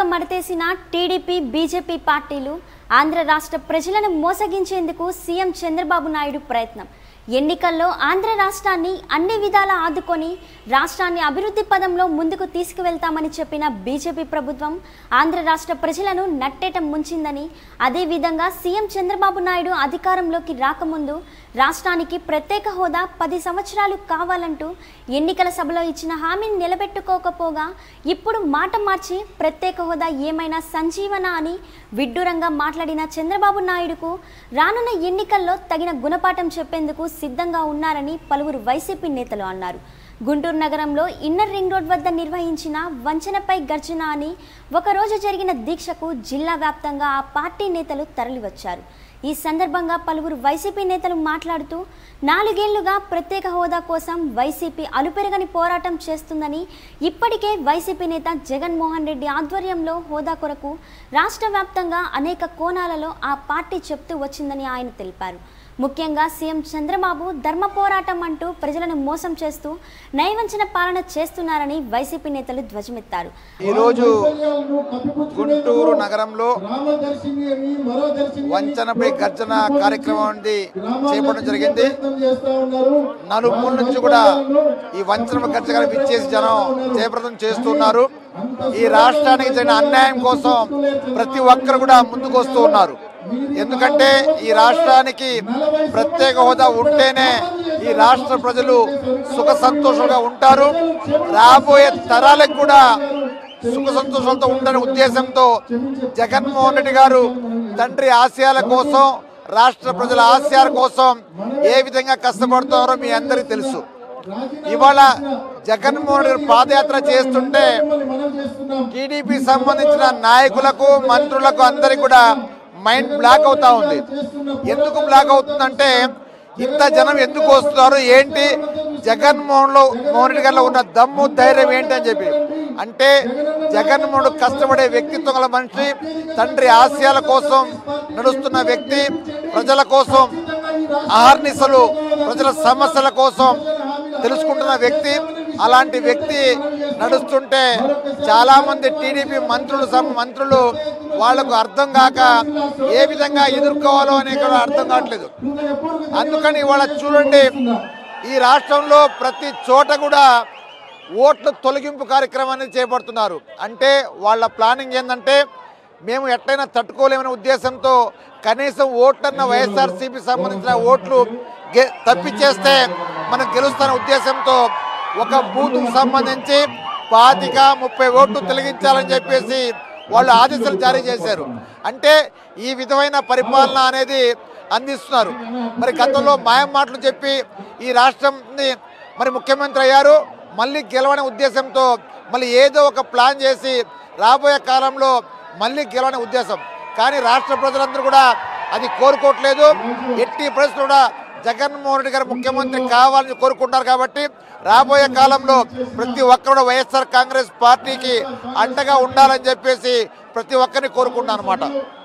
మడతేసిన TDP BJP పార్టీలు ఆంధ్ర రాష్ట్ర ప్రజలను మోసగించేందుకు సీఎం చంద్రబాబు నాయుడు ప్రయత్నం ఎన్నికల్లో ఆంధ్ర రాష్ట్రాన్ని అన్ని విధాలా ఆదుకొని రాష్ట్రాన్ని అభివృద్ధి పదంలో ముందుకు తీసుకువెళ్తామని చెప్పిన బీజేపీ ప్రభుత్వం ఆంధ్ర రాష్ట్ర ప్రజలను నట్టేట ముంచిందని అదేవిధంగా సీఎం చంద్రబాబు నాయుడు అధికారంలోకి రాకముందు రాష్ట్రానికి ప్రత్యేక హోదా పది సంవత్సరాలు కావాలంటూ ఎన్నికల సభలో ఇచ్చిన హామీని నిలబెట్టుకోకపోగా ఇప్పుడు మాట మార్చి ప్రత్యేక హోదా ఏమైనా సంజీవన అని విడ్డూరంగా మాట్లాడిన చంద్రబాబు నాయుడుకు రానున్న ఎన్నికల్లో తగిన గుణపాఠం చెప్పేందుకు సిద్ధంగా ఉన్నారని పలువురు వైసీపీ నేతలు అన్నారు గుంటూరు నగరంలో ఇన్నర్ రింగ్ రోడ్ వద్ద నిర్వహించిన వంచనపై గర్జన అని ఒకరోజు జరిగిన దీక్షకు జిల్లా వ్యాప్తంగా ఆ పార్టీ నేతలు తరలివచ్చారు ఈ సందర్భంగా పలువురు వైసీపీ నేతలు మాట్లాడుతూ నాలుగేళ్లుగా ప్రత్యేక హోదా కోసం వైసీపీ అలుపెరగని పోరాటం చేస్తుందని ఇప్పటికే వైసీపీ నేత జగన్మోహన్ రెడ్డి ఆధ్వర్యంలో హోదా కొరకు రాష్ట్ర వ్యాప్తంగా అనేక కోణాలలో ఆ పార్టీ చెప్తూ వచ్చిందని ఆయన తెలిపారు ముఖ్యంగా సీఎం చంద్రబాబు ధర్మ పోరాటం అంటూ ప్రజలను మోసం చేస్తూ నయవంచన పాలన చేస్తున్నారని వైసీపీ నేతలు ధ్వజమెత్తారు ఈరోజు గుంటూరు నగరంలో వంచనపై గర్జన కార్యక్రమం అనేది చేపట్టడం జరిగింది నలుమూల నుంచి కూడా ఈ వంచన గర్జన విచ్చేసి జనం జయప్రదం చేస్తున్నారు ఈ రాష్ట్రానికి జరిగిన అన్యాయం కోసం ప్రతి ఒక్కరు కూడా ముందుకు వస్తూ ఉన్నారు ఎందుకంటే ఈ రాష్ట్రానికి ప్రత్యేక హోదా ఉంటేనే ఈ రాష్ట్ర ప్రజలు సుఖ సంతోషంగా ఉంటారు రాబోయే తరాలకు కూడా సుఖ సంతోషాలతో ఉండని ఉద్దేశంతో జగన్మోహన్ రెడ్డి గారు తండ్రి ఆశయాల కోసం రాష్ట్ర ప్రజల ఆశయాల కోసం ఏ విధంగా కష్టపడుతున్నారో మీ అందరికీ తెలుసు ఇవాళ జగన్మోహన్ రెడ్డి పాదయాత్ర చేస్తుంటే టీడీపీ సంబంధించిన నాయకులకు మంత్రులకు అందరికి కూడా మైండ్ బ్లాక్ అవుతా ఉంది ఎందుకు బ్లాక్ అవుతుందంటే ఇంత జనం ఎందుకు వస్తున్నారు ఏంటి జగన్మోహన్ లో మోహన్ రెడ్డి గారిలో ఉన్న దమ్ము ధైర్యం ఏంటి అని చెప్పి అంటే జగన్మోహన్ కష్టపడే వ్యక్తిత్వం గల మనిషి తండ్రి ఆశయాల కోసం నడుస్తున్న వ్యక్తి ప్రజల కోసం అహర్నిశలు ప్రజల సమస్యల కోసం తెలుసుకుంటున్న వ్యక్తి అలాంటి వ్యక్తి నడుస్తుంటే చాలా మంది టీడీపీ మంత్రులు సమ- మంత్రులు వాళ్లకు అర్థం కాక ఏ విధంగా ఎదుర్కోవాలో అని కూడా అర్థం కావట్లేదు అందుకని ఇవాళ చూడండి ఈ రాష్ట్రంలో ప్రతి చోట కూడా ఓట్ల తొలగింపు కార్యక్రమాన్ని చేపడుతున్నారు అంటే వాళ్ళ ప్లానింగ్ ఏంటంటే మేము ఎట్లయినా తట్టుకోలేమనే ఉద్దేశంతో కనీసం ఓట్లన్న వైఎస్ఆర్సీపీ సంబంధించిన ఓట్లు గె- తప్పిచేస్తే మనం గెలుస్తున్న ఉద్దేశంతో ఒక బూత్కు సంబంధించి పాతిక ముప్పై ఓట్లు తొలగించాలని చెప్పేసి వాళ్ళు ఆదేశాలు జారీ చేశారు అంటే ఈ విధమైన పరిపాలన అనేది అందిస్తున్నారు మరి గతంలో మాయం మాటలు చెప్పి ఈ రాష్ట్రంని మరి ముఖ్యమంత్రి అయ్యారు మళ్ళీ గెలవనే ఉద్దేశంతో మళ్ళీ ఏదో ఒక ప్లాన్ చేసి రాబోయే కాలంలో మళ్ళీ గెలవనే ఉద్దేశం కానీ రాష్ట్ర ప్రజలందరూ కూడా అది కోరుకోవట్లేదు ఎట్టి పరిస్థితులు కూడా జగన్మోహన్ రెడ్డి గారు ముఖ్యమంత్రి కావాలని కోరుకుంటారు కాబట్టి రాబోయే కాలంలో ప్రతి ఒక్కరు కూడా వైఎస్ఆర్ కాంగ్రెస్ పార్టీకి అండగా ఉండాలని చెప్పేసి ప్రతి ఒక్కరిని కోరుకుంటున్నాను అనమాట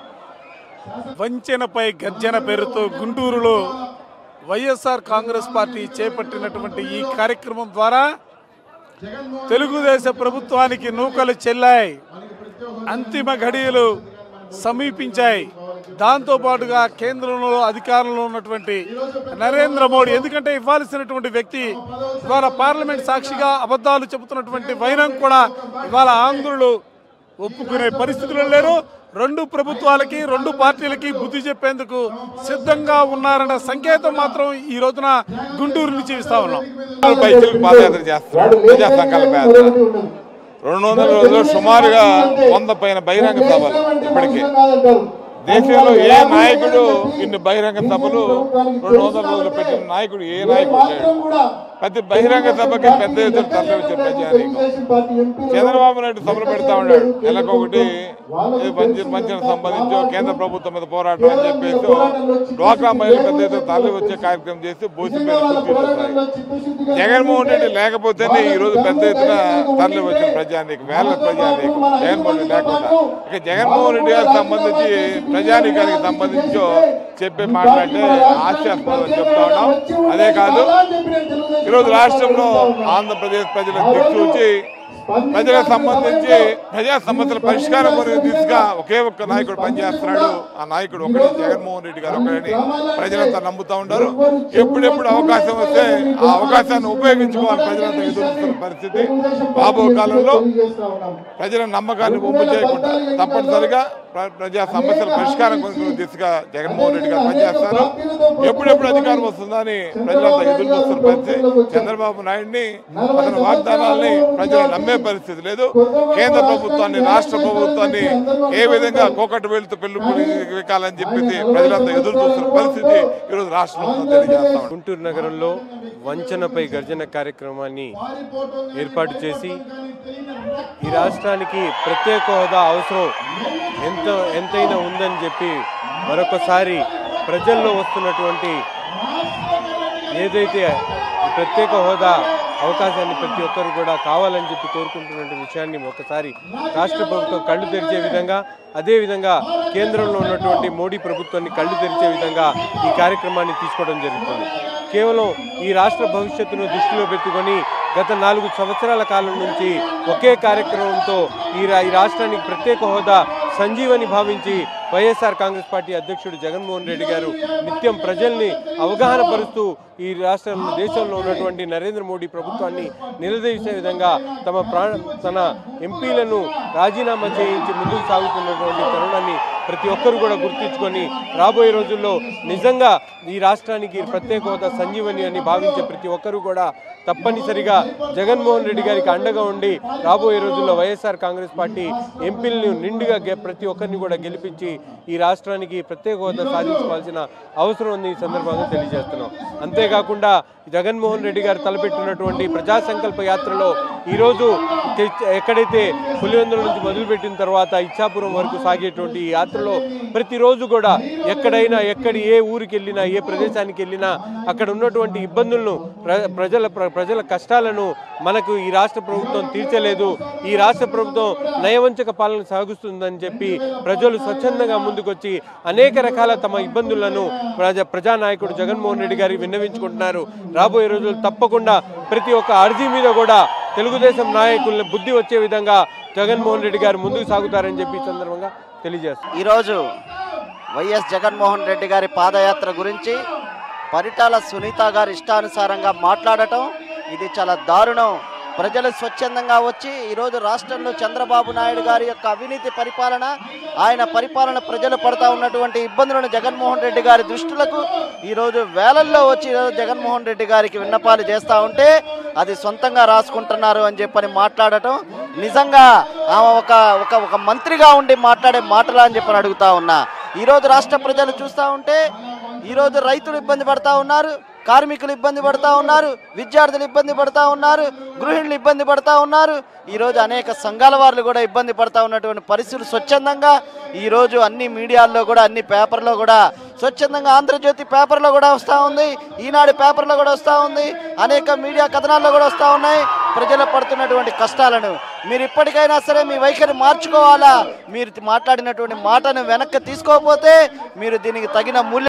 వంచనపై గర్జన పేరుతో గుంటూరులో వైఎస్ఆర్ కాంగ్రెస్ పార్టీ చేపట్టినటువంటి ఈ కార్యక్రమం ద్వారా తెలుగుదేశ ప్రభుత్వానికి నూకలు చెల్లాయి అంతిమ ఘడియలు సమీపించాయి దాంతో పాటుగా కేంద్రంలో అధికారంలో ఉన్నటువంటి నరేంద్ర మోడీ ఎందుకంటే ఇవ్వాల్సినటువంటి వ్యక్తి ఇవాళ పార్లమెంట్ సాక్షిగా అబద్ధాలు చెబుతున్నటువంటి వైనం కూడా ఇవాళ ఆంధ్రులు ఒప్పుకునే పరిస్థితులు లేరు రెండు ప్రభుత్వాలకి రెండు పార్టీలకి బుద్ధి చెప్పేందుకు సిద్ధంగా ఉన్నారన్న సంకేతం మాత్రం ఈ రోజున గుంటూరు నుంచి ఇస్తా ఉన్నాం బైకులకు పాదయాత్ర చేస్తున్నారు ప్రజా సంకల్ప యాత్ర రెండు వందల రోజులు సుమారుగా వంద పైన బహిరంగ సభలు ఇప్పటికే దేశంలో ఏ నాయకుడు ఇన్ని బహిరంగ సభలు రెండు వందల రోజులు పెట్టిన నాయకుడు ఏ నాయకుడు లేడు ప్రతి బహిరంగ సభకి పెద్ద ఎత్తున తరలి వచ్చే ప్రజానీకం చంద్రబాబు నాయుడు సభలు పెడతా ఉన్నాడు నెలకొకటి ఇది మంచి మంచిని సంబంధించి కేంద్ర ప్రభుత్వం మీద పోరాటం అని చెప్పేసి డ్వాక్రా మహిళలు పెద్ద ఎత్తున తరలి వచ్చే కార్యక్రమం చేసి బోసి మీద కూర్చుంటున్నాయి జగన్మోహన్ రెడ్డి లేకపోతేనే ఈ రోజు పెద్ద ఎత్తున తరలి వచ్చిన ప్రజానీకం వేల ప్రజానీకం జగన్మోహన్ రెడ్డి లేకుండా ఇక జగన్మోహన్ రెడ్డి గారికి సంబంధించి ప్రజానీకానికి సంబంధించి చెప్పే మాట్లాడితే హాస్యాస్పదం చెప్తా ఉన్నాం అదే కాదు ఈరోజు రాష్ట్రంలో ఆంధ్రప్రదేశ్ ప్రజలకు దిక్సూచి ప్రజలకు సంబంధించి ప్రజా సమస్యల పరిష్కారం కొరకు దిశగా ఒకే ఒక్క నాయకుడు పనిచేస్తున్నాడు ఆ నాయకుడు ఒకడే జగన్మోహన్ రెడ్డి గారు ఒకడని ప్రజలంతా నమ్ముతా ఉంటారు ఎప్పుడెప్పుడు అవకాశం వస్తే ఆ అవకాశాన్ని ఉపయోగించుకోవాలి ప్రజలంతా ఎదురుస్తున్న పరిస్థితి రాబో కాలంలో ప్రజల నమ్మకాన్ని ఒమ్ము చేయకుండా తప్పనిసరిగా ప్ర- ప్రజా సమస్యల పరిష్కారం కొరకు దిశగా జగన్మోహన్ రెడ్డి గారు పనిచేస్తారు ఎప్పుడెప్పుడు అధికారం వస్తుందని ప్రజలంతా ఎదురు చూస్తున్న పరిస్థితి చంద్రబాబు నాయుడిని అతని వాగ్దానాల్ని ప్రజలు నమ్మే పరిస్థితి లేదు కేంద్ర ప్రభుత్వాన్ని రాష్ట్ర ప్రభుత్వాన్ని ఏ విధంగా కోకటి వెళ్తూ పెళ్లి వెక్కాలని చెప్పేసి ప్రజలంతా ఎదురు చూస్తున్న పరిస్థితి ఈరోజు రాష్ట్రంలో తెలియజేస్తాం గుంటూరు నగరంలో వంచనపై గర్జన కార్యక్రమాన్ని ఏర్పాటు చేసి ఈ రాష్ట్రానికి ప్రత్యేక హోదా అవసరం ఎంత ఎంతైనా ఉందని చెప్పి మరొకసారి ప్రజల్లో వస్తున్నటువంటి ఏదైతే ఈ ప్రత్యేక హోదా అవకాశాన్ని ప్రతి ఒక్కరు కూడా కావాలని చెప్పి కోరుకుంటున్న విషయాన్ని ఒకసారి రాష్ట్ర ప్రభుత్వం కళ్ళు తెరిచే విధంగా అదేవిధంగా కేంద్రంలో ఉన్నటువంటి మోడీ ప్రభుత్వాన్ని కళ్ళు తెరిచే విధంగా ఈ కార్యక్రమాన్ని తీసుకోవడం జరుగుతుంది కేవలం ఈ రాష్ట్ర భవిష్యత్తును దృష్టిలో పెట్టుకొని గత నాలుగు సంవత్సరాల కాలం నుంచి ఒకే కార్యక్రమంతో ఈ రా- ఈ రాష్ట్రానికి ప్రత్యేక హోదా సంజీవని భావించి వైఎస్ఆర్ కాంగ్రెస్ పార్టీ అధ్యక్షుడు జగన్మోహన్ రెడ్డి గారు నిత్యం ప్రజల్ని అవగాహన పరుస్తూ ఈ రాష్ట్రంలో దేశంలో ఉన్నటువంటి నరేంద్ర మోడీ ప్రభుత్వాన్ని నిలదీసే విధంగా తమ ప్రాణ తన ఎంపీలను రాజీనామా చేయించి ముందుకు సాగుతున్నటువంటి తరుణాన్ని ప్రతి ఒక్కరు కూడా గుర్తించుకొని రాబోయే రోజుల్లో నిజంగా ఈ రాష్ట్రానికి ప్రత్యేక హోదా సంజీవని అని భావించే ప్రతి ఒక్కరు కూడా తప్పనిసరిగా జగన్మోహన్ రెడ్డి గారికి అండగా ఉండి రాబోయే రోజుల్లో వైఎస్ఆర్ కాంగ్రెస్ పార్టీ ఎంపీలను నిండుగా గె- ప్రతి ఒక్కరిని కూడా గెలిపించి ఈ రాష్ట్రానికి ప్రత్యేక హోదా సాధించుకోవాల్సిన అవసరం ఉంది ఈ సందర్భంగా తెలియజేస్తున్నాం అంతేకాకుండా జగన్మోహన్ రెడ్డి గారు తలపెట్టినటువంటి ప్రజా సంకల్ప యాత్రలో ఈరోజు తె- ఎక్కడైతే పులివెందుల నుంచి మొదలుపెట్టిన తర్వాత ఇచ్చాపురం వరకు సాగేటువంటి ఈ యాత్రలో ప్రతిరోజు కూడా ఎక్కడైనా ఎక్కడి ఏ ఊరికి వెళ్ళినా ఏ ప్రదేశానికి వెళ్ళినా అక్కడ ఉన్నటువంటి ఇబ్బందులను ప్ర- ప్రజల ప్ర- ప్రజల కష్టాలను మనకు ఈ రాష్ట్ర ప్రభుత్వం తీర్చలేదు ఈ రాష్ట్ర ప్రభుత్వం నయవంచక పాలన సాగుతుందని చెప్పి ప్రజలు స్వచ్ఛందంగా ముందుకొచ్చి అనేక రకాల తమ ఇబ్బందులను ప్రజా ప్రజానాయకుడు జగన్మోహన్ రెడ్డి గారికి విన్నవించుకుంటున్నారు రాబోయే రోజులు తప్పకుండా ప్రతి ఒక్క అర్జీ మీద కూడా తెలుగుదేశం నాయకుల్ని బుద్ధి వచ్చే విధంగా జగన్మోహన్ రెడ్డి గారు ముందుకు సాగుతారని చెప్పి ఈ సందర్భంగా తెలియజేస్తారు ఈరోజు వైఎస్ జగన్మోహన్ రెడ్డి గారి పాదయాత్ర గురించి పరిటాల సునీత గారు ఇష్టానుసారంగా మాట్లాడటం ఇది చాలా దారుణం ప్రజలు స్వచ్ఛందంగా వచ్చి ఈరోజు రాష్ట్రంలో చంద్రబాబు నాయుడు గారి యొక్క అవినీతి పరిపాలన ఆయన పరిపాలన ప్రజలు పడతా ఉన్నటువంటి ఇబ్బందులను జగన్మోహన్ రెడ్డి గారి దృష్టిలకు ఈరోజు వేలల్లో వచ్చి ఈరోజు జగన్మోహన్ రెడ్డి గారికి విన్నపాలు చేస్తూ ఉంటే అది సొంతంగా రాసుకుంటున్నారు అని చెప్పని మాట్లాడటం నిజంగా ఆమె ఒక ఒక ఒక మంత్రిగా ఉండి మాట్లాడే మాటలా అని చెప్పని అడుగుతా ఉన్నా ఈరోజు రాష్ట్ర ప్రజలు చూస్తూ ఉంటే ఈరోజు రైతులు ఇబ్బంది పడతా ఉన్నారు కార్మికులు ఇబ్బంది పడతా ఉన్నారు విద్యార్థులు ఇబ్బంది పడతా ఉన్నారు గృహిణులు ఇబ్బంది పడతా ఉన్నారు ఈరోజు అనేక సంఘాల వాళ్ళు కూడా ఇబ్బంది పడతా ఉన్నటువంటి పరిస్థితులు స్వచ్ఛందంగా ఈరోజు అన్ని మీడియాల్లో కూడా అన్ని పేపర్లో కూడా స్వచ్ఛందంగా ఆంధ్రజ్యోతి పేపర్లో కూడా వస్తూ ఉంది ఈనాడు పేపర్లో కూడా వస్తూ ఉంది అనేక మీడియా కథనాల్లో కూడా వస్తూ ఉన్నాయి ప్రజలు పడుతున్నటువంటి కష్టాలను మీరు ఇప్పటికైనా సరే మీ వైఖరి మార్చుకోవాలా మీరు మాట్లాడినటువంటి మాటను వెనక్కి తీసుకోకపోతే మీరు దీనికి తగిన మూల్యం